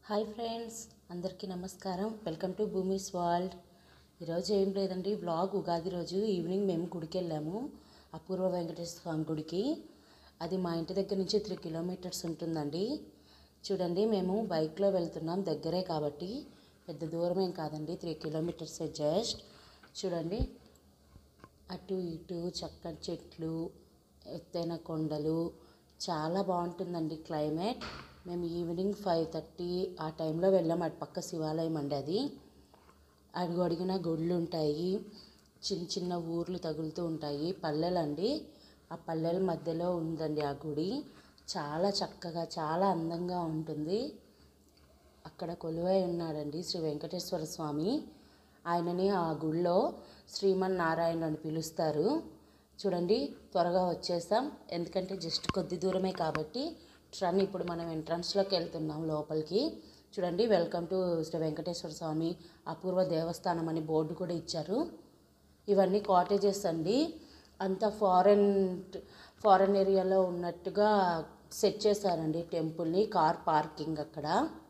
hi friends అందరికీ నమస్కారం welcome to భూమిస్ world ఈరోజు ఏం లేదండి వ్లాగ్ ఉగాది రోజు ఈవినింగ్ మేము గుడికి వెళ్ళాము అపూర్వ వెంకటేశ్వర స్వామి గుడికి అది మా ఇంటి దగ్గర నుంచి త్రీ కిలోమీటర్స్ ఉంటుందండి చూడండి మేము బైక్లో వెళ్తున్నాం దగ్గరే కాబట్టి పెద్ద దూరం ఏం కాదండి త్రీ కిలోమీటర్సే జస్ట్ చూడండి అటు ఇటు చక్కని చెట్లు ఎత్తైన కొండలు చాలా బాగుంటుందండి క్లైమేట్ మేము ఈవినింగ్ ఫైవ్ థర్టీ ఆ టైంలో వెళ్ళాం అటు పక్క శివాలయం అండి అది అడుగు అడిగిన గుళ్ళు ఉంటాయి చిన్న చిన్న ఊర్లు తగులుతూ ఉంటాయి పల్లెలండి ఆ పల్లెల మధ్యలో ఉందండి ఆ గుడి చాలా చక్కగా చాలా అందంగా ఉంటుంది అక్కడ కొలువై ఉన్నాడండి శ్రీ వెంకటేశ్వర స్వామి ఆయనని ఆ గుళ్ళో శ్రీమన్నారాయణ అని పిలుస్తారు చూడండి త్వరగా వచ్చేసాం ఎందుకంటే జస్ట్ కొద్ది దూరమే కాబట్టి ట్రన్ ఇప్పుడు మనం ఎంట్రన్స్లోకి వెళ్తున్నాం లోపలికి చూడండి వెల్కమ్ టు శ్రీ వెంకటేశ్వర స్వామి అపూర్వ దేవస్థానం అని బోర్డు కూడా ఇచ్చారు ఇవన్నీ కాటేజెస్ అండి అంత ఫారెన్ ఫారెన్ ఏరియాలో ఉన్నట్టుగా సెట్ చేశారండి టెంపుల్ని కార్ పార్కింగ్ అక్కడ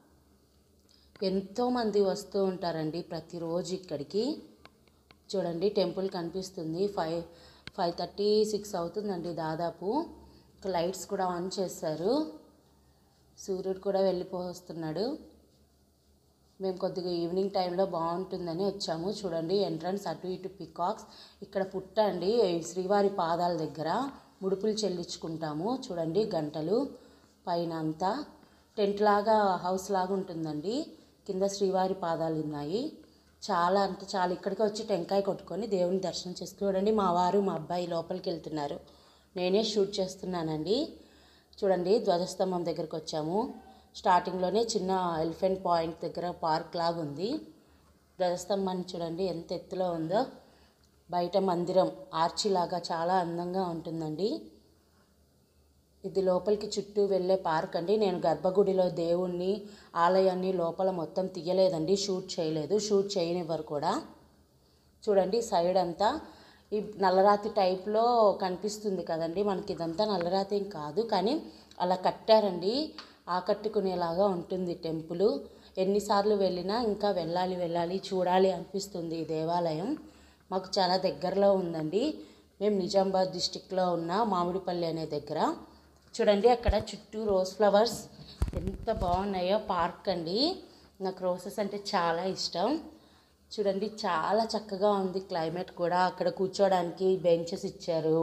ఎంతోమంది వస్తూ ఉంటారండి ప్రతిరోజు ఇక్కడికి చూడండి టెంపుల్ కనిపిస్తుంది ఫైవ్ ఫైవ్ థర్టీ సిక్స్ అవుతుందండి దాదాపు లైట్స్ కూడా ఆన్ చేశారు సూర్యుడు కూడా వెళ్ళిపోస్తున్నాడు మేము కొద్దిగా ఈవినింగ్ టైంలో బాగుంటుందని వచ్చాము చూడండి ఎంట్రన్స్ అటు ఇటు పికాక్స్ ఇక్కడ పుట్ట అండి శ్రీవారి పాదాల దగ్గర ముడుపులు చెల్లించుకుంటాము చూడండి గంటలు పైన అంతా టెంట్ లాగా హౌస్ లాగా ఉంటుందండి కింద శ్రీవారి పాదాలు ఉన్నాయి చాలా అంటే చాలా ఇక్కడికి వచ్చి టెంకాయ కొట్టుకొని దేవుని దర్శనం చేసుకుని చూడండి మా వారు మా అబ్బాయి లోపలికి వెళ్తున్నారు నేనే షూట్ చేస్తున్నానండి చూడండి ధ్వజస్తంభం దగ్గరికి వచ్చాము స్టార్టింగ్లోనే చిన్న ఎలిఫెంట్ పాయింట్ దగ్గర పార్క్ లాగా ఉంది ధ్వజస్తంభాన్ని చూడండి ఎంత ఎత్తులో ఉందో బయట మందిరం ఆర్చి లాగా చాలా అందంగా ఉంటుందండి ఇది లోపలికి చుట్టూ వెళ్ళే పార్క్ అండి నేను గర్భగుడిలో దేవుణ్ణి ఆలయాన్ని లోపల మొత్తం తీయలేదండి షూట్ చేయలేదు షూట్ చేయనివ్వరు కూడా చూడండి సైడ్ అంతా ఈ నల్లరాతి టైప్లో కనిపిస్తుంది కదండి మనకి ఇదంతా నల్లరాతి ఏం కాదు కానీ అలా కట్టారండి ఆకట్టుకునేలాగా ఉంటుంది టెంపుల్ ఎన్నిసార్లు వెళ్ళినా ఇంకా వెళ్ళాలి వెళ్ళాలి చూడాలి అనిపిస్తుంది ఈ దేవాలయం మాకు చాలా దగ్గరలో ఉందండి మేము నిజామాబాద్ డిస్టిక్లో ఉన్న మామిడిపల్లి అనే దగ్గర చూడండి అక్కడ చుట్టూ రోజ్ ఫ్లవర్స్ ఎంత బాగున్నాయో పార్క్ అండి నాకు రోసెస్ అంటే చాలా ఇష్టం చూడండి చాలా చక్కగా ఉంది క్లైమేట్ కూడా అక్కడ కూర్చోడానికి బెంచెస్ ఇచ్చారు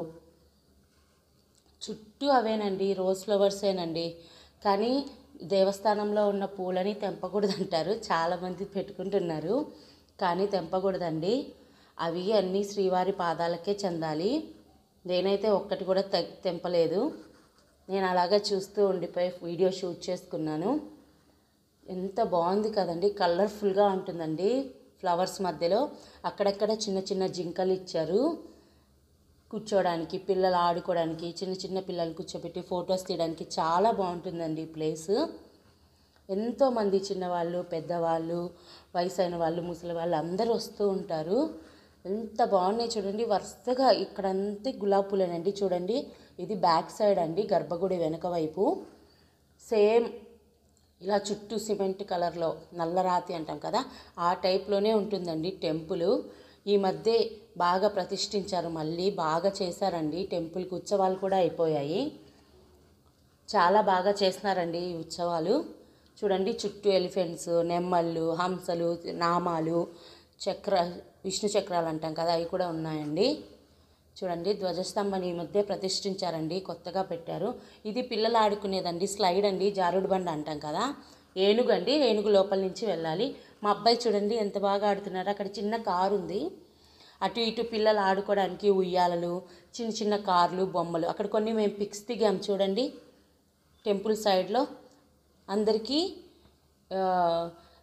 చుట్టూ అవేనండి రోజ్ ఫ్లవర్సేనండి కానీ దేవస్థానంలో ఉన్న పూలని తెంపకూడదు అంటారు చాలామంది పెట్టుకుంటున్నారు కానీ తెంపకూడదండి అవి అన్నీ శ్రీవారి పాదాలకే చెందాలి నేనైతే ఒక్కటి కూడా తె తెంపలేదు నేను అలాగే చూస్తూ ఉండిపోయి వీడియో షూట్ చేసుకున్నాను ఎంత బాగుంది కదండి కలర్ఫుల్గా ఉంటుందండి ఫ్లవర్స్ మధ్యలో అక్కడక్కడ చిన్న చిన్న జింకలు ఇచ్చారు కూర్చోడానికి పిల్లలు ఆడుకోవడానికి చిన్న చిన్న పిల్లలు కూర్చోబెట్టి ఫొటోస్ తీయడానికి చాలా బాగుంటుందండి ఈ ప్లేస్ ఎంతోమంది చిన్నవాళ్ళు పెద్దవాళ్ళు వయసు అయిన వాళ్ళు ముసలి వాళ్ళు అందరూ వస్తూ ఉంటారు ఎంత బాగున్నాయి చూడండి వరుసగా ఇక్కడంతా గులాబీ పూలేనండి చూడండి ఇది బ్యాక్ సైడ్ అండి గర్భగుడి వెనక వైపు సేమ్ ఇలా చుట్టూ సిమెంట్ కలర్లో నల్లరాతి అంటాం కదా ఆ టైప్లోనే ఉంటుందండి టెంపుల్ ఈ మధ్య బాగా ప్రతిష్ఠించారు మళ్ళీ బాగా చేశారండి టెంపుల్కి ఉత్సవాలు కూడా అయిపోయాయి చాలా బాగా చేస్తున్నారండి ఈ ఉత్సవాలు చూడండి చుట్టూ ఎలిఫెంట్స్ నెమ్మళ్ళు హంసలు నామాలు చక్ర విష్ణు చక్రాలు అంటాం కదా అవి కూడా ఉన్నాయండి చూడండి ధ్వజస్తంభం ఈ మధ్య ప్రతిష్ఠించారండి కొత్తగా పెట్టారు ఇది పిల్లలు ఆడుకునేదండి స్లైడ్ అండి జారుడు బండ అంటాం కదా ఏనుగు అండి ఏనుగు లోపల నుంచి వెళ్ళాలి మా అబ్బాయి చూడండి ఎంత బాగా ఆడుతున్నారు అక్కడ చిన్న కారు ఉంది అటు ఇటు పిల్లలు ఆడుకోవడానికి ఉయ్యాలలు చిన్న చిన్న కార్లు బొమ్మలు అక్కడ కొన్ని మేము పిక్స్ దిగాం చూడండి టెంపుల్ సైడ్లో అందరికీ ఆ,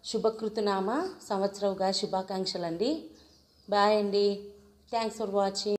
శుభకృతనామ సంవత్సరంగా శుభాకాంక్షలు అండి బాయ్ అండి థ్యాంక్స్ ఫర్ వాచింగ్